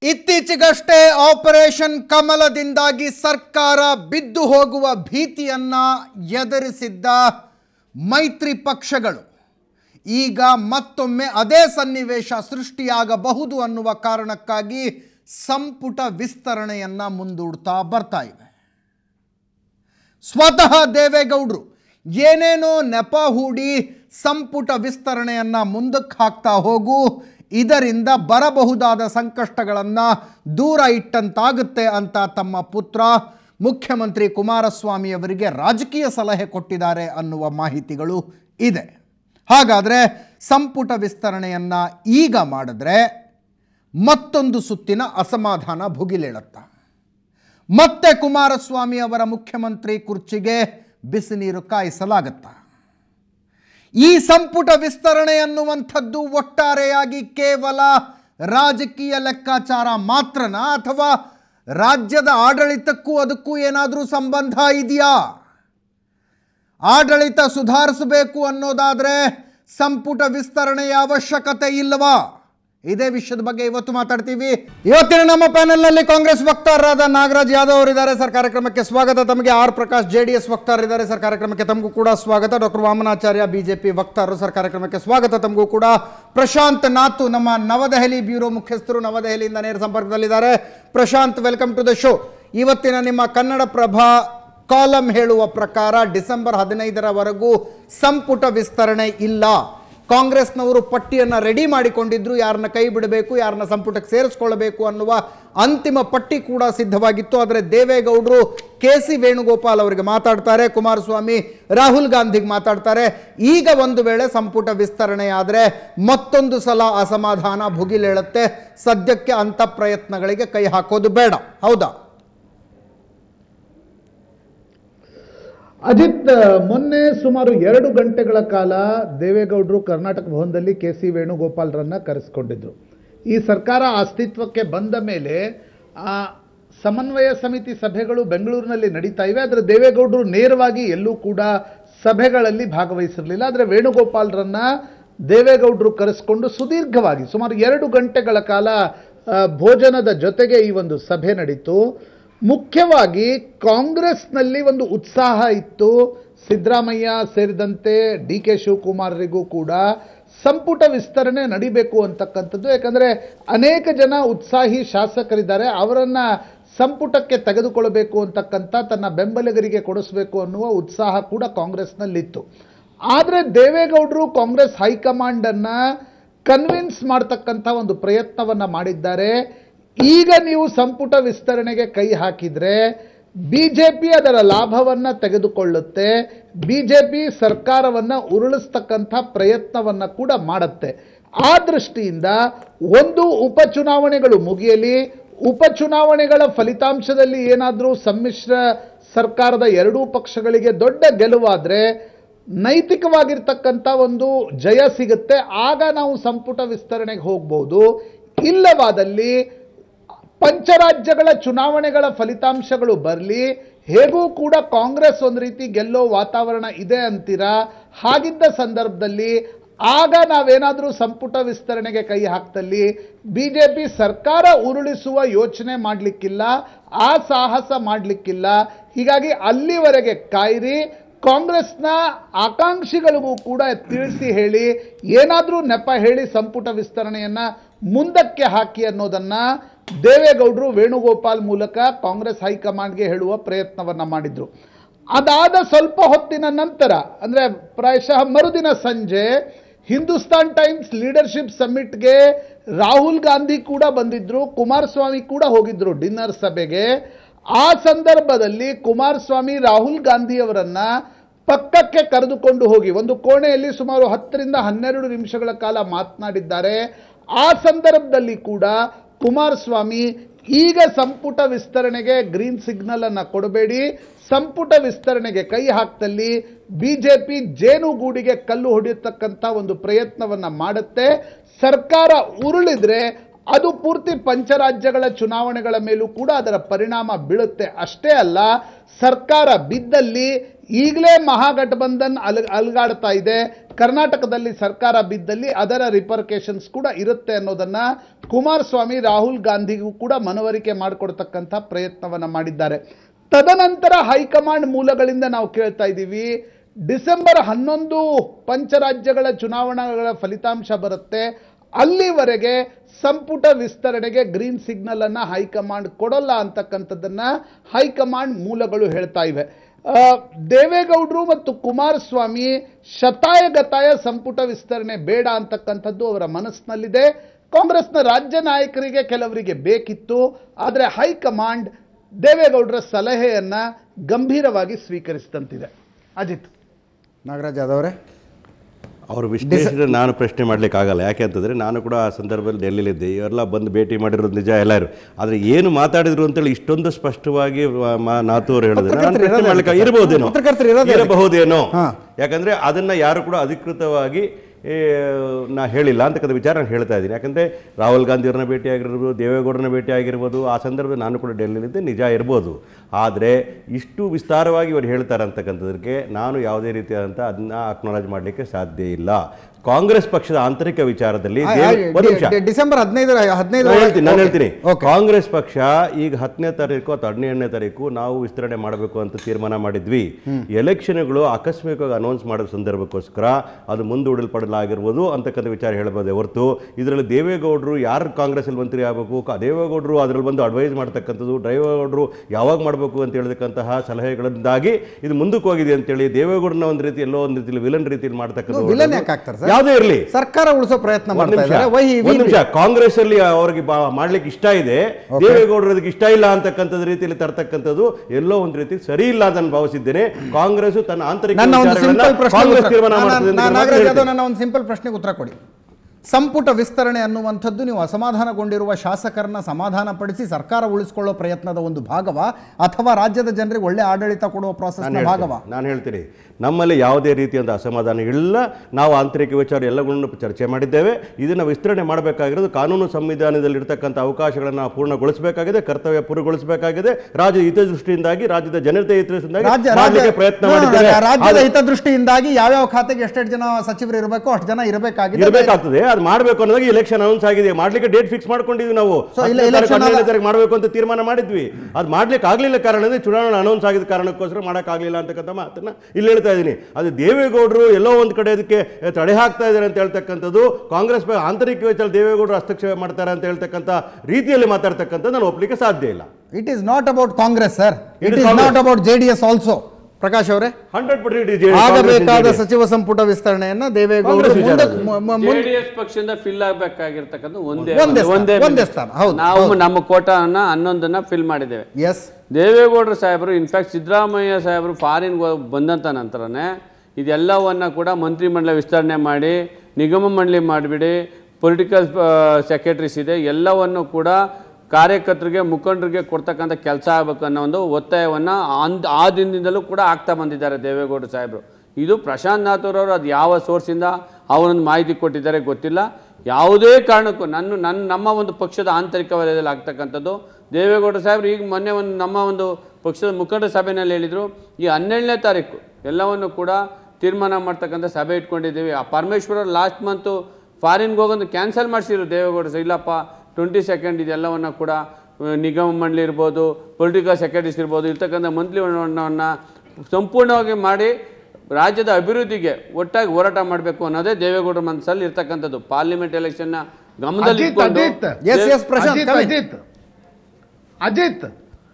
ಇತ್ತೀಚೆಗಷ್ಟೇ ಆಪರೇಷನ್ ಕಮಲದಿಂದಾಗಿ ಸರ್ಕಾರ ಬಿದ್ದು ಹೋಗುವ ಭೀತಿಯನ್ನ ಎದುರಿಸಿದ್ದ ಮೈತ್ರಿ ಪಕ್ಷಗಳು ಈಗ ಮತ್ತೊಮ್ಮೆ ಅದೇ ಸನ್ನಿವೇಶ ಸೃಷ್ಟಿಯಾಗಬಹುದು ಅನ್ನುವ ಕಾರಣಕ್ಕಾಗಿ ಸಂಪುಟ ವಿಸ್ತರಣೆಯನ್ನ ಮುಂದೂಡ್ತಾ ಬರ್ತಾ ಇವೆ ಸ್ವತಃ ದೇವೇಗೌಡರು ಏನೇನೋ ನೆಪ ಹೂಡಿ ಸಂಪುಟ ವಿಸ್ತರಣೆಯನ್ನ ಮುಂದಕ್ಕೆ ಹಾಕ್ತಾ ಹೋಗು ಇದರಿಂದ ಬರಬಹುದಾದ ಸಂಕಷ್ಟಗಳನ್ನು ದೂರ ಇಟ್ಟಂತಾಗುತ್ತೆ ಅಂತ ತಮ್ಮ ಪುತ್ರ ಮುಖ್ಯಮಂತ್ರಿ ಕುಮಾರಸ್ವಾಮಿ ಅವರಿಗೆ ರಾಜಕೀಯ ಸಲಹೆ ಕೊಟ್ಟಿದ್ದಾರೆ ಅನ್ನುವ ಮಾಹಿತಿಗಳು ಇದೆ ಹಾಗಾದರೆ ಸಂಪುಟ ವಿಸ್ತರಣೆಯನ್ನ ಈಗ ಮಾಡಿದ್ರೆ ಮತ್ತೊಂದು ಸುತ್ತಿನ ಅಸಮಾಧಾನ ಭುಗಿಲೇಳುತ್ತಾ ಮತ್ತೆ ಕುಮಾರಸ್ವಾಮಿ ಅವರ ಮುಖ್ಯಮಂತ್ರಿ ಕುರ್ಚಿಗೆ ಬಿಸಿ ನೀರು ಕಾಯಿಸಲಾಗತ್ತ ಈ ಸಂಪುಟ ವಿಸ್ತರಣೆ ಅನ್ನುವಂಥದ್ದು ಒಟ್ಟಾರೆಯಾಗಿ ಕೇವಲ ರಾಜಕೀಯ ಲೆಕ್ಕಾಚಾರ ಮಾತ್ರನಾ ಅಥವಾ ರಾಜ್ಯದ ಆಡಳಿತಕ್ಕೂ ಅದಕ್ಕೂ ಏನಾದರೂ ಸಂಬಂಧ ಇದೆಯಾ ಆಡಳಿತ ಸುಧಾರಿಸಬೇಕು ಅನ್ನೋದಾದರೆ ಸಂಪುಟ ವಿಸ್ತರಣೆಯ ಅವಶ್ಯಕತೆ ಇಲ್ಲವಾ ಇದೇ ವಿಷಯದ ಬಗ್ಗೆ ಇವತ್ತು ಮಾತಾಡ್ತೀವಿ ಇವತ್ತಿನ ನಮ್ಮ ಪ್ಯಾನೆಲ್ನಲ್ಲಿ ಕಾಂಗ್ರೆಸ್ ವಕ್ತಾರರಾದ ನಾಗರಾಜ್ ಯಾದವ್ ಅವರಿದ್ದಾರೆ ಸರ್ ಕಾರ್ಯಕ್ರಮಕ್ಕೆ ಸ್ವಾಗತ ತಮಗೆ R Prakash J D S ವಕ್ತಾರರಿದ್ದಾರೆ ಸರ್ ಕಾರ್ಯಕ್ರಮಕ್ಕೆ ತಮಗೂ ಕೂಡ ಸ್ವಾಗತ ಡಾಕ್ಟರ್ ವಾಮನಾಚಾರ್ಯ ಬಿಜೆಪಿ ವಕ್ತಾರರು ಸರ್ ಕಾರ್ಯಕ್ರಮಕ್ಕೆ ಸ್ವಾಗತ ತಮಗೂ ಕೂಡ ಪ್ರಶಾಂತ್ ನಾತು ನಮ್ಮ ನವದೆಹಲಿ ಬ್ಯೂರೋ ಮುಖ್ಯಸ್ಥರು ನವದೆಹಲಿಯಿಂದ ನೇರ ಸಂಪರ್ಕದಲ್ಲಿದ್ದಾರೆ Prashant welcome to the show ಇವತ್ತಿನ ನಿಮ್ಮ ಕನ್ನಡಪ್ರಭ ಕಾಲಂ ಹೇಳುವ ಪ್ರಕಾರ ಡಿಸೆಂಬರ್ ಹದಿನೈದರವರೆಗೂ ಸಂಪುಟ ವಿಸ್ತರಣೆ ಇಲ್ಲ ಕಾಂಗ್ರೆಸ್ನವರು ಪಟ್ಟಿಯನ್ನು ರೆಡಿ ಮಾಡಿಕೊಂಡಿದ್ರು ಯಾರನ್ನ ಕೈ ಬಿಡಬೇಕು ಯಾರನ್ನ ಸಂಪುಟಕ್ಕೆ ಸೇರಿಸ್ಕೊಳ್ಬೇಕು ಅನ್ನುವ ಅಂತಿಮ ಪಟ್ಟಿ ಕೂಡ ಸಿದ್ಧವಾಗಿತ್ತು ಆದರೆ ದೇವೇಗೌಡರು ಕೆ ಸಿ ವೇಣುಗೋಪಾಲ್ ಅವರಿಗೆ ಮಾತಾಡ್ತಾರೆ ಕುಮಾರಸ್ವಾಮಿ ರಾಹುಲ್ ಗಾಂಧಿಗೆ ಮಾತಾಡ್ತಾರೆ ಈಗ ಒಂದು ವೇಳೆ ಸಂಪುಟ ವಿಸ್ತರಣೆ ಆದರೆ ಮತ್ತೊಂದು ಸಲ ಅಸಮಾಧಾನ ಭುಗಿಲೇಳುತ್ತೆ ಸದ್ಯಕ್ಕೆ ಅಂಥ ಪ್ರಯತ್ನಗಳಿಗೆ ಕೈ ಹಾಕೋದು ಬೇಡ ಹೌದಾ ಅಜಿತ್ ಮೊನ್ನೆ ಸುಮಾರು ಎರಡು ಗಂಟೆಗಳ ಕಾಲ ದೇವೇಗೌಡರು ಕರ್ನಾಟಕ ಭವನದಲ್ಲಿ ಕೆ ಸಿ ವೇಣುಗೋಪಾಲ್ರನ್ನ ಕರೆಸ್ಕೊಂಡಿದ್ರು ಈ ಸರ್ಕಾರ ಅಸ್ತಿತ್ವಕ್ಕೆ ಬಂದ ಮೇಲೆ ಆ ಸಮನ್ವಯ ಸಮಿತಿ ಸಭೆಗಳು ಬೆಂಗಳೂರಿನಲ್ಲಿ ನಡೀತಾ ಇವೆ ಆದರೆ ದೇವೇಗೌಡರು ನೇರವಾಗಿ ಎಲ್ಲೂ ಕೂಡ ಸಭೆಗಳಲ್ಲಿ ಭಾಗವಹಿಸಿರಲಿಲ್ಲ ಆದರೆ ವೇಣುಗೋಪಾಲ್ರನ್ನ ದೇವೇಗೌಡರು ಕರೆಸ್ಕೊಂಡು ಸುದೀರ್ಘವಾಗಿ ಸುಮಾರು ಎರಡು ಗಂಟೆಗಳ ಕಾಲ ಆ, ಭೋಜನದ ಜೊತೆಗೆ ಈ ಒಂದು ಸಭೆ ನಡೀತು ಮುಖ್ಯವಾಗಿ ಕಾಂಗ್ರೆಸ್ನಲ್ಲಿ ಒಂದು ಉತ್ಸಾಹ ಇತ್ತು ಸಿದ್ದರಾಮಯ್ಯ ಸೇರಿದಂತೆ ಡಿ ಕೆ ಶಿವಕುಮಾರರಿಗೂ ಕೂಡ ಸಂಪುಟ ವಿಸ್ತರಣೆ ನಡಿಬೇಕು ಅಂತಕ್ಕಂಥದ್ದು ಯಾಕಂದರೆ ಅನೇಕ ಜನ ಉತ್ಸಾಹಿ ಶಾಸಕರಿದ್ದಾರೆ ಅವರನ್ನ ಸಂಪುಟಕ್ಕೆ ತೆಗೆದುಕೊಳ್ಳಬೇಕು ಅಂತಕ್ಕಂಥ ತನ್ನ ಬೆಂಬಲಿಗರಿಗೆ ಕೊಡಿಸಬೇಕು ಅನ್ನುವ ಉತ್ಸಾಹ ಕೂಡ ಕಾಂಗ್ರೆಸ್ನಲ್ಲಿತ್ತು ಆದರೆ ದೇವೇಗೌಡರು ಕಾಂಗ್ರೆಸ್ ಹೈಕಮಾಂಡನ್ನ ಕನ್ವಿನ್ಸ್ ಮಾಡ್ತಕ್ಕಂಥ ಒಂದು ಪ್ರಯತ್ನವನ್ನ ಮಾಡಿದ್ದಾರೆ ಈಗ ನೀವು ಸಂಪುಟ ವಿಸ್ತರಣೆಗೆ ಕೈ ಹಾಕಿದ್ರೆ ಬಿಜೆಪಿ ಅದರ ಲಾಭವನ್ನ ತೆಗೆದುಕೊಳ್ಳುತ್ತೆ ಬಿಜೆಪಿ ಸರ್ಕಾರವನ್ನ ಉರುಳಿಸ್ತಕ್ಕಂಥ ಪ್ರಯತ್ನವನ್ನ ಕೂಡ ಮಾಡುತ್ತೆ ಆ ದೃಷ್ಟಿಯಿಂದ ಒಂದು ಉಪಚುನಾವಣೆಗಳು ಮುಗಿಯಲಿ ಉಪಚುನಾವಣೆಗಳ ಫಲಿತಾಂಶದಲ್ಲಿ ಏನಾದರೂ ಸಮ್ಮಿಶ್ರ ಸರ್ಕಾರದ ಎರಡೂ ಪಕ್ಷಗಳಿಗೆ ದೊಡ್ಡ ಗೆಲುವಾದ್ರೆ ನೈತಿಕವಾಗಿರ್ತಕ್ಕಂಥ ಒಂದು ಜಯ ಸಿಗುತ್ತೆ ಆಗ ನಾವು ಸಂಪುಟ ವಿಸ್ತರಣೆಗೆ ಹೋಗ್ಬೋದು ಇಲ್ಲವಾದಲ್ಲಿ ಪಂಚರಾಜ್ಯಗಳ ಚುನಾವಣೆಗಳ ಫಲಿತಾಂಶಗಳು ಬರಲಿ ಹೇಗೂ ಕೂಡ ಕಾಂಗ್ರೆಸ್ ಒಂದು ರೀತಿ ಗೆಲ್ಲೋ ವಾತಾವರಣ ಇದೆ ಅಂತೀರಾ ಹಾಗಿದ್ದ ಸಂದರ್ಭದಲ್ಲಿ ಆಗ ನಾವೇನಾದರೂ ಸಂಪುಟ ವಿಸ್ತರಣೆಗೆ ಕೈ ಹಾಕ್ತಲ್ಲಿ ಬಿಜೆಪಿ ಸರ್ಕಾರ ಉರುಳಿಸುವ ಯೋಚನೆ ಮಾಡಲಿಕ್ಕಿಲ್ಲ ಆ ಸಾಹಸ ಮಾಡಲಿಕ್ಕಿಲ್ಲ ಹೀಗಾಗಿ ಅಲ್ಲಿವರೆಗೆ ಕಾಯಿರಿ ಕಾಂಗ್ರೆಸ್ನ ಆಕಾಂಕ್ಷಿಗಳಿಗೂ ಕೂಡ ತಿಳಿಸಿ ಹೇಳಿ ಏನಾದರೂ ನೆಪ ಹೇಳಿ ಸಂಪುಟ ವಿಸ್ತರಣೆಯನ್ನ ಮುಂದಕ್ಕೆ ಹಾಕಿ ಅನ್ನೋದನ್ನ ದೇವೇಗೌಡರು ವೇಣುಗೋಪಾಲ್ ಮೂಲಕ ಕಾಂಗ್ರೆಸ್ ಹೈಕಮಾಂಡ್ಗೆ ಹೇಳುವ ಪ್ರಯತ್ನವನ್ನ ಮಾಡಿದ್ರು ಅದಾದ ಸ್ವಲ್ಪ ಹೊತ್ತಿನ ನಂತರ ಅಂದ್ರೆ ಪ್ರಾಯಶಃ ಮರುದಿನ ಸಂಜೆ ಹಿಂದೂಸ್ತಾನ್ ಟೈಮ್ಸ್ ಲೀಡರ್ಶಿಪ್ ಸಮ್ಮಿಟ್ಗೆ ರಾಹುಲ್ ಗಾಂಧಿ ಕೂಡ ಬಂದಿದ್ರು ಕುಮಾರಸ್ವಾಮಿ ಕೂಡ ಹೋಗಿದ್ರು ಡಿನ್ನರ್ ಸಭೆಗೆ ಆ ಸಂದರ್ಭದಲ್ಲಿ ಕುಮಾರಸ್ವಾಮಿ ರಾಹುಲ್ ಗಾಂಧಿಯವರನ್ನ ಪಕ್ಕಕ್ಕೆ ಕರೆದುಕೊಂಡು ಹೋಗಿ ಒಂದು ಕೋಣೆಯಲ್ಲಿ ಸುಮಾರು ಹತ್ತರಿಂದ ಹನ್ನೆರಡು ನಿಮಿಷಗಳ ಕಾಲ ಮಾತನಾಡಿದ್ದಾರೆ ಆ ಸಂದರ್ಭದಲ್ಲಿ ಕೂಡ ಕುಮಾರಸ್ವಾಮಿ ಈಗ ಸಂಪುಟ ವಿಸ್ತರಣೆಗೆ ಗ್ರೀನ್ ಸಿಗ್ನಲ್ ಅನ್ನ ಕೊಡಬೇಡಿ ಸಂಪುಟ ವಿಸ್ತರಣೆಗೆ ಕೈ ಹಾಕ್ತಲ್ಲಿ ಬಿಜೆಪಿ ಜೇನುಗೂಡಿಗೆ ಕಲ್ಲು ಹೊಡೆಯತಕ್ಕಂಥ ಒಂದು ಪ್ರಯತ್ನವನ್ನ ಮಾಡುತ್ತೆ ಸರ್ಕಾರ ಉರುಳಿದ್ರೆ ಅದು ಪೂರ್ತಿ ಪಂಚರಾಜ್ಯಗಳ ಚುನಾವಣೆಗಳ ಮೇಲೂ ಕೂಡ ಅದರ ಪರಿಣಾಮ ಬೀಳುತ್ತೆ ಅಷ್ಟೇ ಅಲ್ಲ ಸರ್ಕಾರ ಬಿದ್ದಲ್ಲಿ ಈಗಲೇ ಮಹಾಗಠಬಂಧನ್ ಅಲ್ ಅಲ್ಗಾಡ್ತಾ ಇದೆ ಕರ್ನಾಟಕದಲ್ಲಿ ಸರ್ಕಾರ ಬಿದ್ದಲ್ಲಿ ಅದರ ರಿಪರ್ಕೇಶನ್ಸ್ ಕೂಡ ಇರುತ್ತೆ ಅನ್ನೋದನ್ನ ಕುಮಾರಸ್ವಾಮಿ ರಾಹುಲ್ ಗಾಂಧಿಗೂ ಕೂಡ ಮನವರಿಕೆ ಮಾಡಿಕೊಡ್ತಕ್ಕಂಥ ಪ್ರಯತ್ನವನ್ನ ಮಾಡಿದ್ದಾರೆ ತದನಂತರ ಹೈಕಮಾಂಡ್ ಮೂಲಗಳಿಂದ ನಾವು ಕೇಳ್ತಾ ಇದ್ದೀವಿ ಡಿಸೆಂಬರ್ ಹನ್ನೊಂದು ಪಂಚರಾಜ್ಯಗಳ ಚುನಾವಣೆಗಳ ಫಲಿತಾಂಶ ಬರುತ್ತೆ ಅಲ್ಲಿವರೆಗೆ ಸಂಪುಟ ವಿಸ್ತರಣೆಗೆ ಗ್ರೀನ್ ಸಿಗ್ನಲ್ ಅನ್ನ ಹೈಕಮಾಂಡ್ ಕೊಡಲ್ಲ ಅಂತಕ್ಕಂಥದ್ದನ್ನ ಹೈಕಮಾಂಡ್ ಮೂಲಗಳು ಹೇಳ್ತಾ ಇವೆ ಆ, ದೇವೇಗೌಡರು ಮತ್ತು ಕುಮಾರಸ್ವಾಮಿ ಶತಾಯಗತಾಯ ಸಂಪುಟ ವಿಸ್ತರಣೆ ಬೇಡ ಅಂತಕ್ಕಂಥದ್ದು ಅವರ ಮನಸ್ಸಿನಲ್ಲಿದೆ ಕಾಂಗ್ರೆಸ್ನ ರಾಜ್ಯ ನಾಯಕರಿಗೆ ಕೆಲವರಿಗೆ ಬೇಕಿತ್ತು ಆದರೆ ಹೈಕಮಾಂಡ್ ದೇವೇಗೌಡರ ಸಲಹೆಯನ್ನ ಗಂಭೀರವಾಗಿ ಸ್ವೀಕರಿಸಿದಂತಿದೆ ಅಜಿತ್ ನಾಗರಾಜ್ ಯಾದವ್ ಅವರೇ ಅವ್ರ ವಿಶ್ಲೇಷಣೆ ನಾನು ಪ್ರಶ್ನೆ ಮಾಡ್ಲಿಕ್ಕೆ ಆಗಲ್ಲ ಯಾಕೆ ಅಂತಂದರೆ ನಾನು ಕೂಡ ಆ ಸಂದರ್ಭದಲ್ಲಿ ಡೆಲ್ಲಿಲಿದ್ದೆ ಇವರೆಲ್ಲ ಬಂದು ಭೇಟಿ ಮಾಡಿರೋದು ನಿಜ ಎಲ್ಲರೂ ಆದರೆ ಏನು ಮಾತಾಡಿದ್ರು ಅಂತೇಳಿ ಇಷ್ಟೊಂದು ಸ್ಪಷ್ಟವಾಗಿ ವ- ಮಾ- ನಾತು ಅವರು ಹೇಳಿದ್ರೆ ನಾನು ಪತ್ರಕರ್ತರು ಪ್ರಶ್ನೆ ಇರೋದೇ ಮಾಡ್ಲಿಕ್ಕೆ ಅದಕ್ಕೆ. ಇರ್ಬೋದೇನೋ ಪತ್ರಕರ್ತರು ಇರೋದೇ ಅದಕ್ಕೆ. ಇರಬಹುದೇನೋ ಹಾ. ಯಾಕಂದ್ರೆ ಅದನ್ನ ಯಾರು ಕೂಡ ಅಧಿಕೃತವಾಗಿ ಏ, ನಾ ಹೇಳಿಲ್ಲ ಅಂತಕ್ಕಂಥ ವಿಚಾರ ನಾನು ಹೇಳ್ತಾ ಇದ್ದೀನಿ ಯಾಕಂದರೆ ರಾಹುಲ್ ಗಾಂಧಿಯವ್ರನ್ನ ಭೇಟಿ ಆಗಿರ್ಬೋದು ದೇವೇಗೌಡರನ್ನ ಭೇಟಿ ಆಗಿರ್ಬೋದು ಆ ಸಂದರ್ಭದಲ್ಲಿ ನಾನು ಕೂಡ ಡೆಲ್ಲಿಲಿದ್ದೆ ನಿಜ ಇರ್ಬೋದು ಆದರೆ ಇಷ್ಟು ವಿಸ್ತಾರವಾಗಿ ಇವರು ಹೇಳ್ತಾರೆ ಅಂತಕ್ಕಂಥದಕ್ಕೆ ನಾನು ಯಾವುದೇ ರೀತಿಯಾದಂಥ ಅದನ್ನ ಅಕ್ನಾಲೇಜ್ ಮಾಡಲಿಕ್ಕೆ ಸಾಧ್ಯ ಇಲ್ಲ ಕಾಂಗ್ರೆಸ್ ಪಕ್ಷದ ಆಂತರಿಕ ವಿಚಾರದಲ್ಲಿ ಆ, ದೇವ್- ಆ, ಒಂದು ನಿಮಿಷ. ಡಿ- ಡಿಸೆಂಬರ್ ಹದಿನೈದು ಹದಿನೈದು ನಾನು ಹೇಳ್ತೀನಿ ನಾನು ಹೇಳ್ತೀನಿ ಓಕೆ ಕಾಂಗ್ರೆಸ್ ಪಕ್ಷ ಈಗ ಹತ್ತನೇ ತಾರೀಕು ಅಥವಾ ಹದಿನೇಳನೇ ತಾರೀಕು ನಾವು ವಿಸ್ತರಣೆ ಮಾಡಬೇಕು ಅಂತ ತೀರ್ಮಾನ ಮಾಡಿದ್ವಿ ಎಲೆಕ್ಷನ್ಗಳು ಆಕಸ್ಮಿಕವಾಗಿ ಅನೌನ್ಸ್ ಮಾಡೋ ಸಂದರ್ಭಕ್ಕೋಸ್ಕರ ಅದು ಮುಂದೂಡಲ್ಪಡಲಾಗಿರ್ಬೋದು ಅಂತಕ್ಕಂಥ ವಿಚಾರ ಹೇಳ್ಬೋದೇ ಹೊರತು ಇದರಲ್ಲಿ ದೇವೇಗೌಡರು ಯಾರು ಕಾಂಗ್ರೆಸ್ಸಲ್ಲಿ ಮಂತ್ರಿ ಆಗಬೇಕು ಕ- ದೇವೇಗೌಡರು ಅದರಲ್ಲಿ ಬಂದು ಅಡ್ವೈಸ್ ಮಾಡ್ತಕ್ಕಂಥದ್ದು ದೇವೇಗೌಡರು ಯಾವಾಗ ಮಾಡಬೇಕು ಅಂತ ಹೇಳ್ತಕ್ಕಂತಹ ಸಲಹೆಗಳಿಂದಾಗಿ ಇದು ಮುಂದಕ್ಕೆ ಹೋಗಿದೆ ಅಂತೇಳಿ ದೇವೇಗೌಡರನ್ನ ಒಂದು ರೀತಿ ಎಲ್ಲೋ ಒಂದು ರೀತಿಯಲ್ಲಿ ವಿಲನ್ ರೀತಿಯಲ್ಲಿ ಮಾಡ್ತಕ್ಕಂಥ ವಿಲನ್ ಯಾಕೆ ಆಗ್ತಾರೆ ಸರ್ ಯಾವುದೇ ಇರಲಿ ಸರ್ಕಾರ ಉಳಿಸೋ ಪ್ರಯತ್ನ ಒಂದ್ ಮಾಡ್ತಾ ನಿಮಿಷ ಇದ್ದಾರೆ ವೈ ಒಂದ್ ನಿಮಿಷ ಕಾಂಗ್ರೆಸ್ ಅಲ್ಲಿ ಅವ್ರಿಗೆ ಬಾ- ಮಾಡ್ಲಿಕ್ಕೆ ಇಷ್ಟ ಇದೆ ದೇವೇಗೌಡರು ಅದಕ್ಕೆ ಇಷ್ಟ ಇಲ್ಲ ಅಂತಕ್ಕಂಥದ್ದು ರೀತಿಯಲ್ಲಿ ತರ್ತಕ್ಕಂಥದ್ದು ಎಲ್ಲೋ ಒಂದ್ ರೀತಿ ಸರಿ ಇಲ್ಲ ಅಂತ ನಾನು ಭಾವಿಸಿದ್ದೇನೆ ಕಾಂಗ್ರೆಸ್ ತನ್ನ ಆಂತರಿಕ ನನ್ನ ಒಂದು ವಿಚಾರಗಳನ್ನ ಸಿಂಪಲ್ ಪ್ರಶ್ನೆ ಕಾಂಗ್ರೆಸ್ ತೀರ್ಮಾನ ಮಾಡ್ತದೆ ಅಂತ ನಾನು ನಾಗರಾಜ್ ಯಾದವ್ ಹೇಳ್ತೇನೆ. ನನ್ನ ಒಂದು ಸಿಂಪಲ್ ಪ್ರಶ್ನೆಗೆ ಉತ್ತರ ಕೊಡಿ ಸಂಪುಟ ವಿಸ್ತರಣೆ ಅನ್ನುವಂಥದ್ದು ನೀವು ಅಸಮಾಧಾನಗೊಂಡಿರುವ ಶಾಸಕರನ್ನ ಸಮಾಧಾನಪಡಿಸಿ ಸರ್ಕಾರ ಉಳಿಸಿಕೊಳ್ಳೋ ಪ್ರಯತ್ನದ ಒಂದು ಭಾಗವ ಅಥವಾ ರಾಜ್ಯದ ಜನರಿಗೆ ಒಳ್ಳೆ ಆಡಳಿತ ಕೊಡುವ ನಾನು ಪ್ರಾಸೆಸ್ನ ಭಾಗವ ಹೇಳ್ತೀನಿ ನಾನು ಹೇಳ್ತೀನಿ ನಮ್ಮಲ್ಲಿ ಯಾವುದೇ ರೀತಿಯಾದ ಅಸಮಾಧಾನ ಇಲ್ಲ ನಾವು ಆಂತರಿಕ ವಿಚಾರ ಎಲ್ಲಗಳನ್ನು ಚರ್ಚೆ ಮಾಡಿದ್ದೇವೆ ಇದನ್ನು ವಿಸ್ತರಣೆ ಮಾಡಬೇಕಾಗಿರೋದು ಕಾನೂನು ಸಂವಿಧಾನದಲ್ಲಿ ಇರ್ತಕ್ಕಂಥ ಅವಕಾಶಗಳನ್ನು ಪೂರ್ಣಗೊಳಿಸಬೇಕಾಗಿದೆ ಕರ್ತವ್ಯ ಪೂರ್ಣಗೊಳಿಸಬೇಕಾಗಿದೆ ರಾಜ್ಯದ ಹಿತದೃಷ್ಟಿಯಿಂದಾಗಿ ರಾಜ್ಯದ ಜನತೆ ಹಿತದೃಷ್ಟಿಯಿಂದಾಗಿ ರಾಜ್ಯ ರಾಜ್ಯ ಮಾಡಲಿಕ್ಕೆ ಪ್ರಯತ್ನ ಹಾ, ಮಾಡಿದ್ದೇವೆ ರಾಜ್ಯದ ಆದ್ರೆ- ಹಿತದೃಷ್ಟಿಯಿಂದಾಗಿ ಯಾವ್ಯಾವ ಖಾತೆಗೆ ಎಷ್ಟೆಷ್ಟು ಜನ ಸಚಿವರು ಇರಬೇಕು ಅಷ್ಟು ಜನ ಇರಬೇಕಾಗಿದೆ ಇರಬೇಕಾಗ್ತದೆ ಅದು ಮಾಡಬೇಕು ಅನ್ನೋದಾಗಿ ಇಲೆಕ್ಷನ್ ಅನೌನ್ಸ್ ಆಗಿದೆ ಮಾಡ್ಲಿಕ್ಕೆ ಡೇಟ್ ಫಿಕ್ಸ್ ಮಾಡ್ಕೊಂಡಿದ್ವಿ ನಾವು So, ಇಲ್ಲ ಹತ್ತನೇ ತಾರೀಕು, election ಹನ್ನೆರಡನೇ ಆದ- ತಾರೀಕು ಮಾಡಬೇಕು ಅಂತ ತೀರ್ಮಾನ ಮಾಡಿದ್ವಿ ಅದು ಮಾಡ್ಲಿಕ್ಕೆ ಆಗ್ಲಿಲ್ಲ ಕಾರಣ ಚುನಾವಣೆ ಅನೌನ್ಸ್ ಆಗಿದ್ದ ಕಾರಣಕ್ಕೋಸ್ಕರ ಮಾಡೋಕ್ಕಾಗಲಿಲ್ಲ ಅಂತಕ್ಕಂಥ ಮಾತನ್ನ ಇಲ್ಲಿ ಹೇಳ್ತಾ ಇದ್ದೀನಿ ಅದು ದೇವೇಗೌಡರು ಎಲ್ಲೋ ಒಂದು ಕಡೆ ಅದಕ್ಕೆ ತಡೆ ಹಾಕ್ತಾ ಇದ್ದಾರೆ ಅಂತ ಹೇಳ್ತಕ್ಕಂಥದ್ದು ಕಾಂಗ್ರೆಸ್ ಪಕ್ಷ ಆಂತರಿಕ ವೆಚ್ಚ ದೇವೇಗೌಡರು ಹಸ್ತಕ್ಷೇಪ ಮಾಡ್ತಾರೆ ಅಂತ ಹೇಳ್ತಕ್ಕಂಥ ರೀತಿಯಲ್ಲಿ ಮಾತಾಡ್ತಕ್ಕಂಥದ್ದು ನಾನು ಒಪ್ಲಿಕ್ಕೆ ಸಾಧ್ಯ ಇಲ್ಲ it is not about Congress sir It it is is not Congress. About J D S also Prakash ಅವರೇ ಹಂಡ್ರೆಡ್ ಆಗಬೇಕಾದ ಪರ್ಸೆಂಟ್ ಸಚಿವ ಸಂಪುಟ ವಿಸ್ತರಣೆಯನ್ನ ದೇವೇಗೌಡರು ಕಾಂಗ್ರೆಸ್ ವಿಚಾರ ಮುಂದಕ್ಕೆ- ಅದು. ಮು- ಮು- ಮುಂದೆ- ಜೆಡಿಎಸ್ ಪಕ್ಷದಿಂದ ಫಿಲ್ ಆಗ್ಬೇಕಾಗಿರ್ತಕ್ಕಂಥ ಒಂದೇ ಒಂದೇ ಸ್ಥಾನ, ಒಂದೇ ಒಂದೇ minister. ಸ್ಥಾನ, ಹೌದು, ನಾವು ಹೌದು. ನಮ್ಮ ಕೋಟಾನ ಹನ್ನೊಂದನ್ನ ಫಿಲ್ ಮಾಡಿದ್ದೇವೆ ಎಸ್ ದೇವೇಗೌಡರು ಸಾಹೇಬರು ಇನ್ಫ್ಯಾಕ್ಟ್ ಸಿದ್ದರಾಮಯ್ಯ ಸಾಹೇಬರು ಫಾರಿನ್ಗೆ ಬಂದಂಥ ನಂತರನೇ ಇದೆಲ್ಲವನ್ನು ಕೂಡ ಮಂತ್ರಿಮಂಡಲ ವಿಸ್ತರಣೆ ಮಾಡಿ ನಿಗಮ ಮಂಡಳಿ ಮಾಡಿಬಿಡಿ ಪೊಲಿಟಿಕಲ್ ಸೆಕ್ರೆಟರೀಸ್ ಇದೆ ಎಲ್ಲವನ್ನು ಕೂಡ ಕಾರ್ಯಕರ್ತರಿಗೆ ಮುಖಂಡರಿಗೆ ಕೊಡ್ತಕ್ಕಂಥ ಕೆಲಸ ಆಗಬೇಕು ಅನ್ನೋ ಒಂದು ಒತ್ತಾಯವನ್ನು ಅಂದ್ ಆ ದಿನದಿಂದಲೂ ಕೂಡ ಆಗ್ತಾ ಬಂದಿದ್ದಾರೆ ದೇವೇಗೌಡ ಸಾಹೇಬರು ಇದು ಪ್ರಶಾಂತ್ ನಾಥೂರವರು ಅದು ಯಾವ ಸೋರ್ಸಿಂದ ಅವರೊಂದು ಮಾಹಿತಿ ಕೊಟ್ಟಿದ್ದಾರೆ ಗೊತ್ತಿಲ್ಲ ಯಾವುದೇ ಕಾರಣಕ್ಕೂ ನನ್ನ ನನ್ನ ನಮ್ಮ ಒಂದು ಪಕ್ಷದ ಆಂತರಿಕ ವಲಯದಲ್ಲಿ ಆಗ್ತಕ್ಕಂಥದ್ದು ದೇವೇಗೌಡ ಸಾಹೇಬರು ಈಗ ಮೊನ್ನೆ ಒಂದು ನಮ್ಮ ಒಂದು ಪಕ್ಷದ ಮುಖಂಡ ಸಭೆಯಲ್ಲಿ ಹೇಳಿದರು ಈ ಹನ್ನೆರಡನೇ ತಾರೀಕು ಎಲ್ಲವನ್ನು ಕೂಡ ತೀರ್ಮಾನ ಮಾಡ್ತಕ್ಕಂಥ ಸಭೆ ಇಟ್ಕೊಂಡಿದ್ದೀವಿ ಆ ಪರಮೇಶ್ವರ ಲಾಸ್ಟ್ ಮಂತು ಫಾರಿನ್ಗೆ ಹೋಗೋದು ಕ್ಯಾನ್ಸಲ್ ಮಾಡಿಸಿದ್ರು ದೇವೇಗೌಡ ಸರ್ ಇಲ್ಲಪ್ಪ ಟ್ವೆಂಟಿ ಸೆಕೆಂಡ್ ಇದೆಲ್ಲವನ್ನು ಕೂಡ ಆ, ನಿಗಮ ಮಂಡಳಿ ಇರ್ಬೋದು ಪೊಲಿಟಿಕಲ್ ಸೆಕ್ರೆಟರೀಸ್ ಇರ್ಬೋದು ಇರ್ತಕ್ಕಂಥ ಮಂತ್ರಿಮಂಡಲವನ್ನು ಸಂಪೂರ್ಣವಾಗಿ ಮಾಡಿ ರಾಜ್ಯದ ಅಭಿವೃದ್ಧಿಗೆ ಒಟ್ಟಾಗಿ ಹೋರಾಟ ಮಾಡಬೇಕು ಅನ್ನೋದೇ ದೇವೇಗೌಡರ ಮನಸ್ಸಲ್ಲಿ ಇರ್ತಕ್ಕಂಥದ್ದು ಪಾರ್ಲಿಮೆಂಟ್ ಎಲೆಕ್ಷನ್ನ ಗಮನದಲ್ಲಿ ಅಜಿತ್ ಇಟ್ಕೊಂಡು Ajit S S Prashant Ajit come in. Ajit Ajit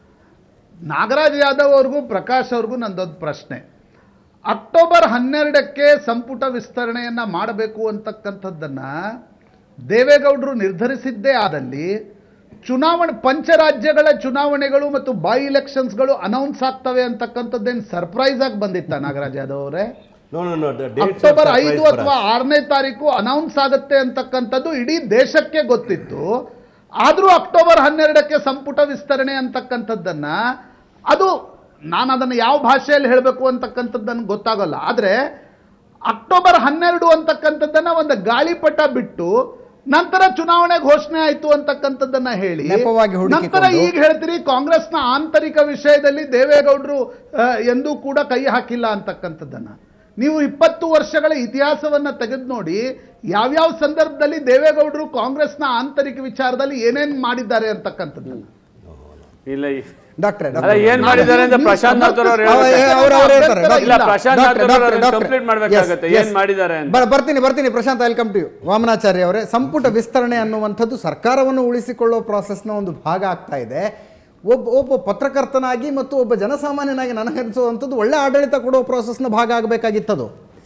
Nagaraj Yadav ಅವ್ರಿಗೂ ಪ್ರಕಾಶ್ ಅವ್ರಿಗೂ ನಂದೊಂದು ಪ್ರಶ್ನೆ ಅಕ್ಟೋಬರ್ ಹನ್ನೆರಡಕ್ಕೆ ಸಂಪುಟ ವಿಸ್ತರಣೆಯನ್ನ ಮಾಡಬೇಕು ಅಂತಕ್ಕಂಥದ್ದನ್ನ ದೇವೇಗೌಡರು ನಿರ್ಧರಿಸಿದ್ದೇ ಆದಲ್ಲಿ ಚುನಾವಣೆ ಪಂಚರಾಜ್ಯಗಳ ಚುನಾವಣೆಗಳು ಮತ್ತು ಬೈ ಇಲೆಕ್ಷನ್ಸ್ಗಳು ಅನೌನ್ಸ್ ಆಗ್ತವೆ ಅಂತಕ್ಕಂಥದ್ದೇನು ಸರ್ಪ್ರೈಸ್ ಆಗಿ ಬಂದಿತ್ತ ನಾಗರಾಜ್ ಯಾದವ್ ಅವರೇ ನೋ ನೋ ನೋ ಅಕ್ಟೋಬರ್ ಐದು ಅಥವಾ ಆರನೇ ತಾರೀಕು ಅನೌನ್ಸ್ ಆಗುತ್ತೆ ಅಂತಕ್ಕಂಥದ್ದು ಇಡೀ ದೇಶಕ್ಕೆ ಗೊತ್ತಿತ್ತು ಆದರೂ ಅಕ್ಟೋಬರ್ ಹನ್ನೆರಡಕ್ಕೆ ಸಂಪುಟ ವಿಸ್ತರಣೆ ಅಂತಕ್ಕಂಥದ್ದನ್ನ ಅದು ನಾನು ಅದನ್ನು ಯಾವ ಭಾಷೆಯಲ್ಲಿ ಹೇಳಬೇಕು ಅಂತಕ್ಕಂಥದ್ದನ್ನು ಗೊತ್ತಾಗಲ್ಲ ಆದರೆ ಅಕ್ಟೋಬರ್ ಹನ್ನೆರಡು ಅಂತಕ್ಕಂಥದ್ದನ್ನ ಒಂದು ಗಾಳಿಪಟ ಬಿಟ್ಟು ನಂತರ ಚುನಾವಣೆ ಘೋಷಣೆ ಆಯ್ತು ಅಂತಕ್ಕಂಥದ್ದನ್ನ ಹೇಳಿ ನೆಪವಾಗಿ ಹುಡುಕಿಕೊಂಡು. ನಂತರ ಈಗ ಹೇಳ್ತೀರಿ ಕಾಂಗ್ರೆಸ್ನ ಆಂತರಿಕ ವಿಷಯದಲ್ಲಿ ದೇವೇಗೌಡರು ಆ, ಎಂದೂ ಕೂಡ ಕೈ ಹಾಕಿಲ್ಲ ಅಂತಕ್ಕಂಥದ್ದನ್ನ ನೀವು ಇಪ್ಪತ್ತು ವರ್ಷಗಳ ಇತಿಹಾಸವನ್ನ ತೆಗೆದು ನೋಡಿ ಯಾವ್ಯಾವ ಸಂದರ್ಭದಲ್ಲಿ ದೇವೇಗೌಡರು ಕಾಂಗ್ರೆಸ್ನ ಆಂತರಿಕ ವಿಚಾರದಲ್ಲಿ ಏನೇನ್ ಮಾಡಿದ್ದಾರೆ ಅಂತಕ್ಕಂಥದ್ದನ್ನ ಇಲ್ಲ ಈ- ಡಾಕ್ಟ್ರೆ ಅಲ್ಲ ಏನ್ ಮಾಡಿದ್ದಾರೆ ಅಂತ ಪ್ರಶಾಂತ್ ನಾಥ್ ಅವ್ರು ಅವ- ಹೇಳ್ಬೇಕು. ಅವ್ರು- ಅವ್ರು ಹೇಳ್ತಾರೆ. ಇಲ್ಲ ಪ್ರಶಾಂತ್ ನಾಥ್ ಡಾಕ್ಟ್ರೆ, ಅವ್ರು ಡಾಕ್ಟ್ರೆ, ಡಾಕ್ಟ್ರೆ. ಕಂಪ್ಲೀಟ್ ಮಾಡ್ಬೇಕಾಗತ್ತೆ Yes, ಏನ್ yes. ಮಾಡಿದ್ದಾರೆ ಅಂತ ಬ- ಬರ್ತೀನಿ ಬರ್ತೀನಿ Prashant welcome to you Vamanacharya ಅವರೇ ಸಂಪುಟ ವಿಸ್ತರಣೆ ಅನ್ನುವಂಥದ್ದು ಸರ್ಕಾರವನ್ನು ಉಳಿಸಿಕೊಳ್ಳೋ ಪ್ರಾಸೆಸ್ನ ಒಂದು ಭಾಗ ಆಗ್ತಾ ಇದೆ ಒಬ್ಬ ಒಬ್ಬ ಪತ್ರಕರ್ತನಾಗಿ ಮತ್ತು ಒಬ್ಬ ಜನಸಾಮಾನ್ಯನಾಗಿ ನನಗನ್ಸುವಂಥದ್ದು ಒಳ್ಳೆ ಆಡಳಿತ ಕೊಡೋ ಪ್ರಾಸೆಸ್ನ ಭಾಗ ಆಗಬೇಕಾಗಿತ್ತದು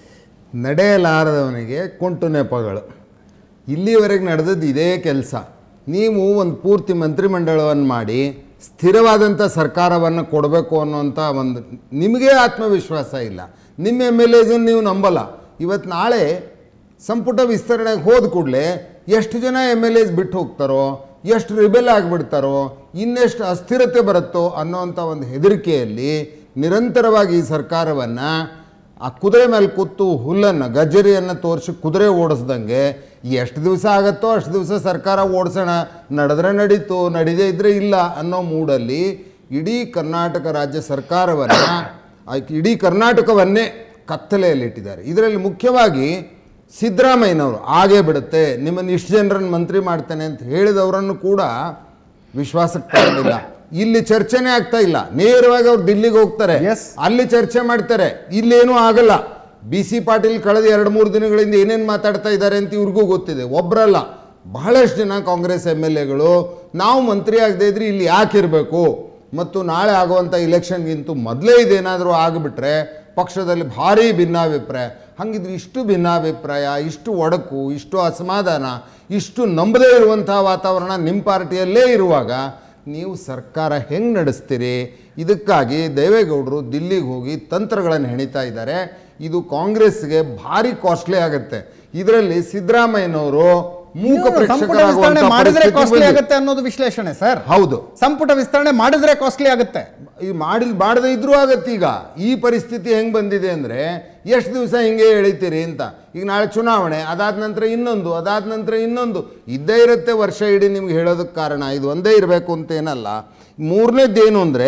ನಡೆಯಲಾರದವನಿಗೆ ಕುಂಟು ನೆಪಗಳು ಇಲ್ಲಿವರೆಗೆ ನಡೆದದ್ದು ಇದೇ ಕೆಲಸ ನೀವು ಒಂದು ಪೂರ್ತಿ ಮಂತ್ರಿಮಂಡಲವನ್ನು ಮಾಡಿ ಸ್ಥಿರವಾದಂಥ ಸರ್ಕಾರವನ್ನು ಕೊಡಬೇಕು ಅನ್ನುವಂಥ ಒಂದು ನಿಮಗೆ ಆತ್ಮವಿಶ್ವಾಸ ಇಲ್ಲ ನಿಮ್ಮ ಎಮ್ ಎಲ್ ಎಸನ್ನು ನೀವು ನಂಬಲ್ಲ ಇವತ್ತು ನಾಳೆ ಸಂಪುಟ ವಿಸ್ತರಣೆಗೆ ಹೋದ ಕೂಡಲೇ ಎಷ್ಟು ಜನ ಎಮ್ ಎಲ್ ಎಸ್ ಬಿಟ್ಟು ಹೋಗ್ತಾರೋ ಎಷ್ಟು ರಿಬೆಲ್ ಆಗಿಬಿಡ್ತಾರೋ ಇನ್ನೆಷ್ಟು ಅಸ್ಥಿರತೆ ಬರುತ್ತೋ ಅನ್ನೋವಂಥ ಒಂದು ಹೆದರಿಕೆಯಲ್ಲಿ ನಿರಂತರವಾಗಿ ಈ ಸರ್ಕಾರವನ್ನು ಆ ಕುದುರೆ ಮೇಲೆ ಕೂತು ಹುಲ್ಲನ್ನು ಗಜ್ಜರಿಯನ್ನು ತೋರಿಸಿ ಕುದುರೆ ಓಡಿಸ್ದಂಗೆ ಎಷ್ಟು ದಿವಸ ಆಗತ್ತೋ ಅಷ್ಟು ದಿವಸ ಸರ್ಕಾರ ಓಡಿಸೋಣ ನಡೆದ್ರೆ ನಡೀತು ನಡೀದೇ ಇದ್ದರೆ ಇಲ್ಲ ಅನ್ನೋ ಮೂಡಲ್ಲಿ ಇಡೀ ಕರ್ನಾಟಕ ರಾಜ್ಯ ಸರ್ಕಾರವನ್ನು ಇಡೀ ಕರ್ನಾಟಕವನ್ನೇ ಕತ್ತಲೆಯಲ್ಲಿಟ್ಟಿದ್ದಾರೆ ಇದರಲ್ಲಿ ಮುಖ್ಯವಾಗಿ ಸಿದ್ದರಾಮಯ್ಯನವರು ಆಗೇ ಬಿಡುತ್ತೆ ನಿಮ್ಮನ್ನು ಇಷ್ಟು ಜನರನ್ನು ಮಂತ್ರಿ ಮಾಡ್ತೇನೆ ಅಂತ ಹೇಳಿದವರನ್ನು ಕೂಡ ವಿಶ್ವಾಸಕ್ಕೆ ತಗೊಂಡಿಲ್ಲ ಇಲ್ಲಿ ಚರ್ಚೆನೇ ಆಗ್ತಾ ಇಲ್ಲ ನೇರವಾಗಿ ಅವ್ರು ದಿಲ್ಲಿಗೆ ಹೋಗ್ತಾರೆ Yes. ಅಲ್ಲಿ ಚರ್ಚೆ ಮಾಡ್ತಾರೆ ಇಲ್ಲೇನೂ ಆಗಲ್ಲ ಬಿ ಸಿ ಪಾಟೀಲ್ ಕಳೆದ ಎರಡು ಮೂರು ದಿನಗಳಿಂದ ಏನೇನು ಮಾತಾಡ್ತಾ ಇದ್ದಾರೆ ಅಂತ ಇವ್ರಿಗೂ ಗೊತ್ತಿದೆ ಒಬ್ಬರಲ್ಲ ಬಹಳಷ್ಟು ಜನ ಕಾಂಗ್ರೆಸ್ ಎಮ್ ಎಲ್ ಎಗಳು ನಾವು ಮಂತ್ರಿ ಆಗದೆ ಇದ್ರೆ ಇಲ್ಲಿ ಯಾಕೆ ಇರಬೇಕು ಮತ್ತು ನಾಳೆ ಆಗುವಂಥ ಇಲೆಕ್ಷನ್ಗಿಂತೂ ಮೊದಲೇ ಇದೇನಾದರೂ ಆಗಿಬಿಟ್ರೆ ಪಕ್ಷದಲ್ಲಿ ಭಾರಿ ಭಿನ್ನಾಭಿಪ್ರಾಯ ಹಂಗಿದ್ರೆ ಇಷ್ಟು ಭಿನ್ನಾಭಿಪ್ರಾಯ ಇಷ್ಟು ಒಡಕು ಇಷ್ಟು ಅಸಮಾಧಾನ ಇಷ್ಟು ನಂಬದೇ ಇರುವಂಥ ವಾತಾವರಣ ನಿಮ್ಮ ಪಾರ್ಟಿಯಲ್ಲೇ ಇರುವಾಗ ನೀವು ಸರ್ಕಾರ ಹೆಂಗೆ ನಡೆಸ್ತೀರಿ ಇದಕ್ಕಾಗಿ ದೇವೇಗೌಡರು ದಿಲ್ಲಿಗೆ ಹೋಗಿ ತಂತ್ರಗಳನ್ನು ಹೆಣಿತಾ ಇದ್ದಾರೆ ಇದು ಕಾಂಗ್ರೆಸ್ಗೆ ಭಾರಿ ಕಾಸ್ಟ್ಲಿ ಆಗುತ್ತೆ ಇದರಲ್ಲಿ ಸಿದ್ದರಾಮಯ್ಯನವರು ಮೂಕ ಸಂಪುಟ ವಿಸ್ತರಣೆ ಪ್ರೇಕ್ಷಕರಾಗುವಂಥ ಮಾಡಿದ್ರೆ ಪರಿಸ್ಥಿತಿ ಕಾಸ್ಟ್ಲಿ ಬಂದಿದೆ. ಆಗುತ್ತೆ ಅನ್ನೋದು ವಿಶ್ಲೇಷಣೆ ಸರ್ ಹೌದು ಸಂಪುಟ ವಿಸ್ತರಣೆ ಮಾಡಿದ್ರೆ ಕಾಸ್ಟ್ಲಿ ಆಗುತ್ತೆ ಈ ಮಾಡಿಲ್ ಮಾಡದೇ ಇದ್ರೂ ಆಗತ್ತೆ ಈಗ ಈ ಪರಿಸ್ಥಿತಿ ಹೆಂಗೆ ಬಂದಿದೆ ಅಂದರೆ ಎಷ್ಟು ದಿವಸ ಹಿಂಗೆ ಎಳಿತೀರಿ ಅಂತ ಈಗ ನಾಳೆ ಚುನಾವಣೆ ಅದಾದ ನಂತರ ಇನ್ನೊಂದು ಅದಾದ ನಂತರ ಇನ್ನೊಂದು ಇದ್ದೇ ಇರುತ್ತೆ ವರ್ಷ ಇಡೀ ನಿಮ್ಗೆ ಹೇಳೋದಕ್ಕೆ ಕಾರಣ ಇದು ಒಂದೇ ಇರಬೇಕು ಅಂತ ಏನಲ್ಲ ಮೂರನೇದ್ದೇನು ಅಂದರೆ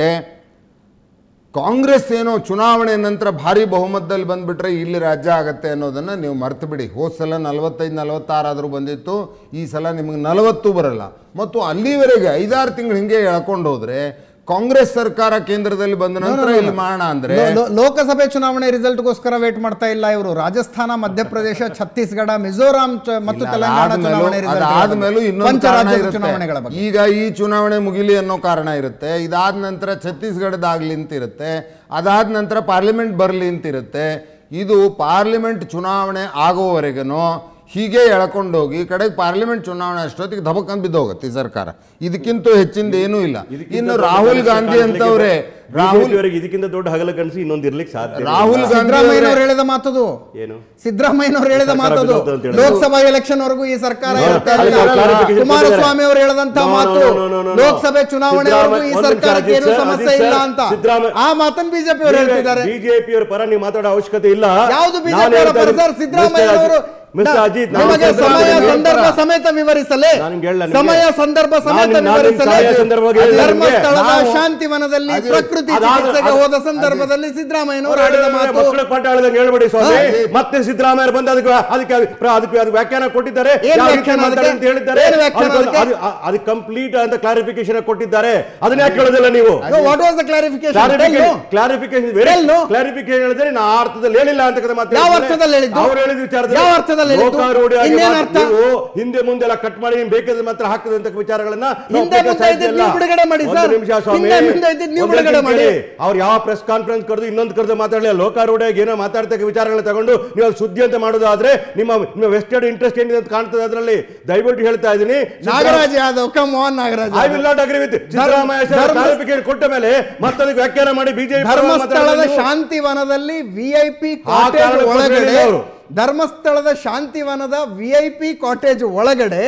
ಕಾಂಗ್ರೆಸ್ ಏನೋ ಚುನಾವಣೆ ನಂತರ ಭಾರಿ ಬಹುಮತದಲ್ಲಿ ಬಂದುಬಿಟ್ರೆ ಇಲ್ಲಿ ರಾಜ್ಯ ಆಗತ್ತೆ ಅನ್ನೋದನ್ನು ನೀವು ಮರ್ತು ಬಿಡಿ ಹೋದ ಸಲ ನಲವತ್ತೈದು ನಲವತ್ತಾರಾದರೂ ಬಂದಿತ್ತು ಈ ಸಲ ನಿಮಗೆ ನಲವತ್ತು ಬರಲ್ಲ ಮತ್ತು ಅಲ್ಲಿವರೆಗೆ ಐದಾರು ತಿಂಗಳು ಹಿಂಗೆ ಎಳ್ಕೊಂಡು ಹೋದರೆ ಕಾಂಗ್ರೆಸ್ ಸರ್ಕಾರ ಕೇಂದ್ರದಲ್ಲಿ ಬಂದ ನಂತರ ಇಲ್ಲಿ ಮಾಡೋಣ ಅಂದರೆ ಲೋ- ಲೋ- ಲೋಕಸಭೆ ಚುನಾವಣೆ ರಿಸಲ್ಟ್ಗೋಸ್ಕರ ವೇಟ್ ಮಾಡ್ತಾ ಇಲ್ಲ ಇವರು ರಾಜಸ್ಥಾನ ಮಧ್ಯಪ್ರದೇಶ ಛತ್ತೀಸ್ಗಢ ಮಿಜೋರಾಂ ಚ- ಮತ್ತು ತೆಲಂಗಾಣ ಚುನಾವಣೆ result ಅದಾದ್ಮೇಲೂ ಗಳ ಬಗ್ಗೆ. ಇನ್ನೊಂದು ಕಾರಣ ಪಂಚರಾಜ್ಯದ ಚುನಾವಣೆಗಳ ಇರುತ್ತೆ ಬಗ್ಗೆ ಈಗ ಈ ಚುನಾವಣೆ ಮುಗಿಲಿ ಅನ್ನೋ ಕಾರಣ ಇರುತ್ತೆ ಇದಾದ ನಂತರ ಛತ್ತೀಸ್ಗಢದಾಗ್ಲಿ ಅಂತ ಇರುತ್ತೆ ಅದಾದ ನಂತರ ಪಾರ್ಲಿಮೆಂಟ್ ಬರಲಿ ಅಂತ ಇರುತ್ತೆ ಇದು ಪಾರ್ಲಿಮೆಂಟ್ ಚುನಾವಣೆ ಆಗೋವರೆಗೂ ಹೀಗೆ ಎಳ್ಕೊಂಡೋಗಿ ಕಡೆಗೆ ಪಾರ್ಲಿಮೆಂಟ್ ಚುನಾವಣೆ ಅಷ್ಟೊತ್ತಿಗೆ ಧಬಕ್ ಅಂತ ಬಿದ್ದೋಗುತ್ತೆ ಈ ಸರ್ಕಾರ ಇದಕ್ಕಿಂತ ಹೆಚ್ಚಿಂದ ಏನೂ ಇಲ್ಲ ಇದಕ್ಕಿಂತ ಇನ್ನು ದೊಡ್ಡ ರಾಹುಲ್ ಹಗಲು ಗಾಂಧಿ ಕಾಣಿಸ್ಲಿಕ್ಕೆ ಅಂತವ್ರೆ ರಾಹುಲ್ BJP ಅವರಿಗೆ ಇದಕ್ಕಿಂತ ದೊಡ್ಡ ಹಗಲ ಕನಸು ಇನ್ನೊಂದು ಇರ್ಲಿಕ್ಕೆ ಸಾಧ್ಯ ಇಲ್ಲ. ರಾಹುಲ್ ಗಾಂಧಿ ಸಿದ್ದರಾಮಯ್ಯನವರು ಅವರೇ- ಹೇಳಿದ ಮಾತದು ಏನು ಸಿದ್ದರಾಮಯ್ಯನವರು ಹೇಳಿದ ಸರ್ಕಾರ ಮಾತದು ಬಿದ್ದೋಯ್ತು ಅಂತ ಹೇಳಿದ್ರು. ಲೋಕಸಭಾ ಎಲೆಕ್ಷನ್ ವರೆಗೂ ಈ ಸರ್ಕಾರ No, ಇರುತ್ತೆ ಅದಕ್ಕೆ ಅಂತ. clarification ಕುಮಾರಸ್ವಾಮಿ ಅವರು ಹೇಳಿದಂತ No, no, ಮಾತು no, no, no, no, no. ಲೋಕಸಭೆ ಚುನಾವಣೆವರೆಗೂ ಈ ಸಿದ್ದರಾಮಯ್ಯ- ಒಂದು ಸರ್ಕಾರಕ್ಕೆ ನಿಮಿಷ ಏನು ಅಜಿತ್ ಸಮಸ್ಯೆ ಸರ್, ಇಲ್ಲ ಅಂತ ಸಿದ್ದರಾಮಯ್ಯ- ಆ ಮಾತನ್ನು ಬಿಜೆಪಿ ಅವರು ಹೇಳ್ತಿದ್ದಾರೆ ಬಿಜೆಪಿ ಅವರ ಪರ ನೀವು ಮಾತಾಡೋ ಅವಶ್ಯಕತೆ ಇಲ್ಲ ಯಾವುದು ನಾನು ಬಿಜೆಪಿ ಅವರ ಹೇಳ್ತಾ ಪರ ಇದ್ದೀನಿ, ಸರ್ ಸಿದ್ದರಾಮಯ್ಯ Mr. ಅವರು ಅಜಿತ್, Mr. ಅಜಿತ್, ನಾನು ನಿಮಗೆ ಸಮಯ ಸಿದ್ದರಾಮಯ್ಯ ಸಂದರ್ಭ ಹೇಳ್ತಾರ. ಸಮೇತ ವಿವರಿಸಲೇ ನಾನು ನಿಮ್ಗೆ ಹೇಳಲ್ಲ ನಿಮ್ಗೆ. ಸಮಯ ಸಂದರ್ಭ ಸಮೇತ ನಾನು- ನಾನು ನಿಮ್ಗೆ ವಿವರಿಸಲೇ ಸಮಯ ಸಂದರ್ಭವಾಗಿ ಹೇಳಿಲ್ಲ ನಿಮ್ಗೆ. ಧರ್ಮಸ್ಥಳದ ನಾವು- ಶಾಂತಿವನದಲ್ಲಿ ಅದೇ- ಪ್ರಕೃತಿ ಅದಾದ- ಚಿಕಿತ್ಸೆಗೆ ಅದು- ಹೋದ ಸಂದರ್ಭದಲ್ಲಿ ಸಿದ್ದರಾಮಯ್ಯನವರು ಆಡಿದ ಮಾತು ಮಕ್ಕಳ ಪಾಠ ಹೇಳಿದಂಗೆ ಹೇಳ್ಬೇಡಿ ಸ್ವಾಮಿ ಅದೇ. ಮತ್ತೆ ಸಿದ್ದರಾಮಯ್ಯ ಬಂದು ಅದಕ್ಕೆ ಅದಕ್ಕೆ ಅದಕ್ಕೆ ಅದಕ್ಕೆ ಅದಕ್ಕೆ ವ್ಯಾಖ್ಯಾನ ಕೊಟ್ಟಿದ್ದಾರೆ ಏನ್ ಯಾವ ರೀತಿ ವ್ಯಾಖ್ಯಾನ ಮಾತಾಡಿ ಅದಕ್ಕೆ? ಅಂತ ಹೇಳಿದ್ದಾರೆ ಏನ್ ವ್ಯಾಖ್ಯಾನ ಅದಕ್ಕೆ- ಅದಕ್ಕೆ? ಅದು- ಅದು ಕಂಪ್ಲೀಟ್ ಅಂತ ಕ್ಲಾರಿಫಿಕೇಶನ್ ಕೊಟ್ಟಿದ್ದಾರೆ ಅದನ್ನ ಯಾಕೆ ಹೇಳೋದಿಲ್ಲ ನೀವು what was the clarification clarification Tell no. Clarification ಹೇಳಿದ್ರೆ ನಾ ಆ ಅರ್ಥದಲ್ಲಿ ಹೇಳಿಲ್ಲ ಅಂತ ಕದ ಮಾತು ಯಾವ ಹೇಳಿದ್ದಾರೆ. ಅರ್ಥದಲ್ಲಿ ಹೇಳಿದ್ದು? ಅವ್ರು ಹೇಳಿದ ವಿಚಾರದಲ್ಲಿ ಯಾವ ಅರ್ಥದಲ್ಲಿ ಹೇಳಿದ್ದು? ಲೋಕಾರೂಢಿಯಾಗಿ ಇನ್ನೇನ್ ಮಾತು- ಅರ್ಥ? ನೀವು ಹಿಂದೆ ಮುಂದೆ ಎಲ್ಲ ಕಟ್ ಮಾಡಿ ನಿಮ್ಗೆ ಬೇಕಾದ ಮಾತ್ರ ಹಾಕದ ಅಂತ ವಿಚಾರಗಳನ್ನ ನಾವು ಹಿಂದೆ ಒಪ್ಪಲಿಕ್ಕೆ ಮುಂದೆ ಸಾಧ್ಯ ಇದ್ದಿದ್ದು ಇಲ್ಲ. ನೀವು ಬಿಡುಗಡೆ ಮಾಡಿ ಒಂದು ಸರ್. ನಿಮಿಷ ಸ್ವಾಮಿ ಹಿಂದೆ ಮುಂದೆ ಇದ್ದಿದ್ದು ನೀವು ಒಂದು ಬಿಡುಗಡೆ ನಿಮಿಷ ಮಾಡಿ. ಕೇಳಿ. ಅವ್ರು ಯಾವ ಪ್ರೆಸ್ ಕಾನ್ಫರೆನ್ಸ್ ಕರೆದು ಇನ್ನೊಂದು ಕರೆದು ಮಾತಾಡಲಿಲ್ಲ ಲೋಕಾರೂಢಿಯಾಗಿ ಏನೋ ಮಾತಾಡ್ತಕ್ಕ ವಿಚಾರಗಳನ್ನ ತಗೊಂಡು ನೀವು ಅದು ಸುದ್ದಿ ಅಂತ ಮಾಡೋದಾದ್ರೆ ನಿಮ್ಮ ನಿಮ್ಮ ವೆಸ್ಟೆಡ್ ಇಂಟ್ರೆಸ್ಟ್ ಏನಿದೆ ಅಂತ ಕಾಣ್ತದೆ ಅದರಲ್ಲಿ ದಯವಿಟ್ಟು ಹೇಳ್ತಾ ಇದ್ದೀನಿ Nagaraj Yadav come on Nagaraj I will not agree with Siddaramaiah sir ಧರ್ಮ- ಕ್ಲಾರಿಫಿಕೇಶನ್ ಕೊಟ್ಟ ಮೇಲೆ ಮತ್ತೆ ಅದಕ್ಕೆ ವ್ಯಾಖ್ಯಾನ ಮಾಡಿ ಬಿಜೆಪಿ ಧರ್ಮಸ್ಥಳದ ಶಾಂತಿವನದಲ್ಲಿ ವಿಐಪಿ ಆ ಕಾಟೇಜ್ ಕಾರಣಕ್ಕೆ ಒಳಗಡೆ ಹೇಳಿಲ್ಲ ಅವರು. ಧರ್ಮಸ್ಥಳದ ಶಾಂತಿವನದ ವಿಐಪಿ ಕಾಟೇಜ್ ಒಳಗಡೆ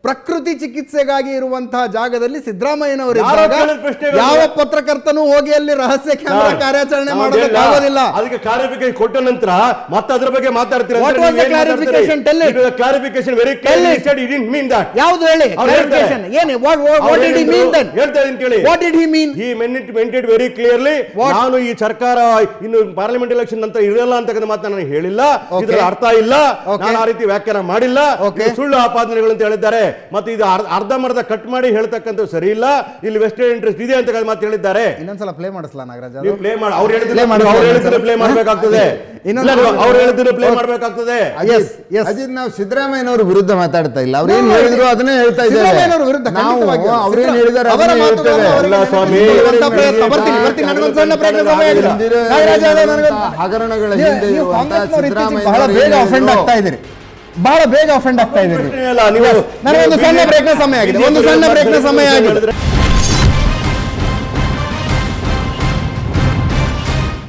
ಪ್ರಕೃತಿ ಚಿಕಿತ್ಸೆಗಾಗಿ ಇರುವಂತಹ ಜಾಗದಲ್ಲಿ ಸಿದ್ದರಾಮಯ್ಯನವರು ಯಾರೋ ಇದ್ದಾಗ ಕೇಳಿದ ಪ್ರಶ್ನೆಗಳು ಯಾವ ಪತ್ರಕರ್ತನೂ ಹೋಗಿ ಅಲ್ಲಿ ರಹಸ್ಯ ಕ್ಯಾಮೆರಾ ಸರ್, ಕಾರ್ಯಾಚರಣೆ ನಾವು ಮಾಡೋದಕ್ಕಾಗೋದಿಲ್ಲ ಅದಕ್ಕೆ ಕ್ಲಾರಿಫಿಕೇಶನ್ ಕೊಟ್ಟ ನಂತರ ಮತ್ತೆ ಅದ್ರ ಬಗ್ಗೆ ಮಾತಾಡ್ತೀರಾ What was the clarification? Tell it. Clarification very Tell clearly it. Said it mean that ಯಾವ್ದು ಹೇಳಿ ಅವ್ರು ಹೇಳ್ತಾರೆ. clarification. ಏನು ವಾಟ್ ವಾಟ್ ಅವ್ರು ಡಿಡ್ ಹಿ ಹೇಳಿದ್ರು, ಮೀನ್ ದೆನ್ ಹೇಳ್ತಾ ಇದೀನಿ ಕೇಳಿ ವಾಟ್ ಡಿಡ್ ಹಿ ಮೀನ್ ಈ ಮೆಂಟ್ ಮೆಂಟೆಡ್ ವೆರಿ ಕ್ಲಿಯರ್ಲಿ What? ನಾನು ಈ ಸರ್ಕಾರ ಇನ್ನು ಪಾರ್ಲಿಮೆಂಟ್ ಎಲೆಕ್ಷನ್ ನಂತರ ಇರಲ್ಲ ಅಂತಕ್ಕಂಥ ಮಾತನ್ನ ನಾನು ಹೇಳಿಲ್ಲ Okay. ಇದರ ಅರ್ಥ ಇಲ್ಲ Okay. ನಾನು ಆ ರೀತಿ ವ್ಯಾಖ್ಯಾನ ಮಾಡಿಲ್ಲ Okay. ಇದು ಸುಳ್ಳು ಆಪಾದನೆಗಳು ಅಂತ ಹೇಳಿದ್ದಾರೆ ಮತ್ತೆ ಇದು ಅರ್ಧ- ಅರ್ಧಂಬರ್ಧ ಕಟ್ ಮಾಡಿ ಹೇಳ್ತಕ್ಕಂಥ ಸರಿ ಇಲ್ಲ ಇಲ್ಲಿ ವೆಸ್ಟರ್ನ್ ಇಂಟ್ರೆಸ್ಟ್ ಇದೆ ಅಂತ ಮಾತು ಹೇಳಿದ್ದಾರೆ ಇನ್ನೊಂದ್ಸಲ ಪ್ಲೇ ಮಾಡಿಸ್ಲಾ ನಾಗರಾಜ್ ನೀವು ಪ್ಲೇ ಮಾಡಿ ಅವ್ರು Play ಹೇಳಿದ್ರೆ ಮಾಡಿ. ಅವ್ರು ಹೇಳಿದ್ರೆ ಪ್ಲೇ ಮಾಡ್ಬೇಕಾಗ್ತದೆ ಇನ್ನೊಂದು- ಇಲ್ಲ, ಅವ್ರು ಹೇಳಿದ್ರೆ ಪ್ಲೇ Okay. ಮಾಡ್ಬೇಕಾಗ್ತದೆ Yes, yes. ಅಜಿತ್ ನಾವು ಸಿದ್ದರಾಮಯ್ಯನವ್ರ ವಿರುದ್ಧ ಮಾತಾಡ್ತಾ ಇಲ್ಲ ಅವ್ರು ಏನ್ ಹೇಳಿದ್ರು ಅದನ್ನೇ ಹೇಳ್ತಾ ಇದ್ದೇವೆ ಸಿದ್ದರಾಮಯ್ಯನವ್ರ ವಿರುದ್ಧ ನಾವು ಖಂಡಿತವಾಗಿಯೂ. ಅವ್ರೇನ್ ಹೇಳಿದಾರೆ ಅವರ ಅದನ್ನೇ ಮಾತುಗಳನ್ನು ಹೇಳ್ತೇವೆ. ಅವರಿಗೆ ಅಲ್ಲ ಸ್ವಾಮಿ, ನೆನಪಿಸುವಂತ ಇವರಿಗೆ ಪ್ರಯತ್ನ. ಇವರಿಗೆ ಬರ್ತೀನಿ ಬರ್ತೀನಿ ನನಗೊಂದು ಸಣ್ಣ ಪ್ರಯತ್ನ ಸಮಯ ಆಗಿದೆ ಹಿಂದಿರೋ- ನಾಗರಾಜ್ ಯಾದವ್ ನನಗೊಂದು- ಹಗರಣಗಳ ನೀವು- ಹಿಂದೆ ನೀವು ಇರುವಂತ ಕಾಂಗ್ರೆಸ್ನವ್ರು ಇತ್ತೀಚೆಗೆ ಸಿದ್ದರಾಮಯ್ಯ ಬಹಳ ಅವರು ಬೇಗ ಏನ್ ಅಫೆಂಡ್ ಹೇಳಿದ್ರು? ಆಗ್ತಾ ಇದ್ದೀರಿ ಬಹಳ ಬೇಗ ಅಫೆಂಡ್ ಆಗ್ತಾ ಇದ್ದೀರಿ ಪ್ರಶ್ನೆ ಇಲ್ಲ, ನೀವು ನನಗೊಂದು ಸಣ್ಣ ಬ್ರೇಕ್ನ ಸಮಯ ಆಗಿದೆ ಒಂದು ಸಣ್ಣ ಬ್ರೇಕ್ನ ಸಮಯ ಆಗಿದೆ ಹೇಳಿದ್ರೆ